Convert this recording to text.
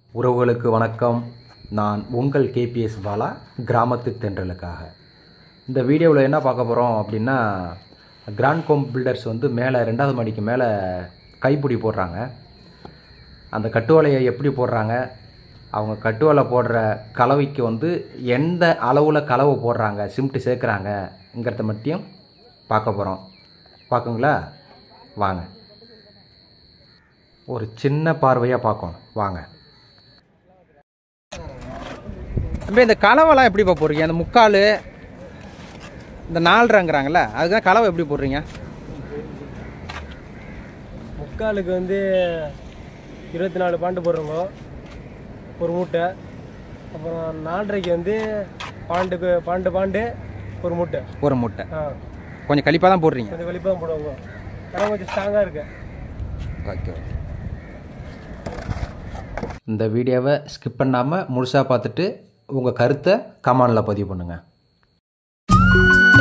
உறவுகளுக்கு வணக்கம் நான் உங்கள் கேபிஎஸ் பாலா கிராமத்து தென்றலுக்காக இந்த வீடியோவில் என்ன பார்க்க போகிறோம் அப்படின்னா கிராண்ட் கோம் பில்டர்ஸ் வந்து மேலே ரெண்டாவது மாடிக்கு மேலே கைப்பிடி போடுறாங்க அந்த கட்டுவலையை எப்படி போடுறாங்க அவங்க கட்டுவலை போடுற கலவைக்கு வந்து எந்த அளவில் கலவை போடுறாங்க சிமெண்ட் சேர்க்குறாங்கங்கிறத மட்டும் பார்க்க போகிறோம் பார்க்குங்களா வாங்க ஒரு சின்ன பார்வையாக பார்க்கணும் வாங்க தம்பி இந்த கலவைலாம் எப்படிப்பா போடுறீங்க அந்த முக்கால் இந்த நாலரைங்கிறாங்கல்ல அதுதான் கலவை எப்படி போடுறீங்க முக்காலுக்கு வந்து இருபத்தி நாலு பாண்டு போடுறோங்க ஒரு மூட்டை அப்புறம் நாலரைக்கு வந்து பாண்டுக்கு பாண்டு பாண்டு ஒரு மூட்டை ஒரு முட்டை ஆ கொஞ்சம் கழிப்பாக தான் போடுறீங்க கொஞ்சம் வெளிப்பாக தான் போடுவாங்க ஆனால் கொஞ்சம் ஸ்ட்ராங்காக இருக்கு ஓகே இந்த வீடியோவை ஸ்கிப் பண்ணாமல் முழுசாக பார்த்துட்டு உங்கள் கருத்தை கமெண்டில் பதிவு பண்ணுங்கள்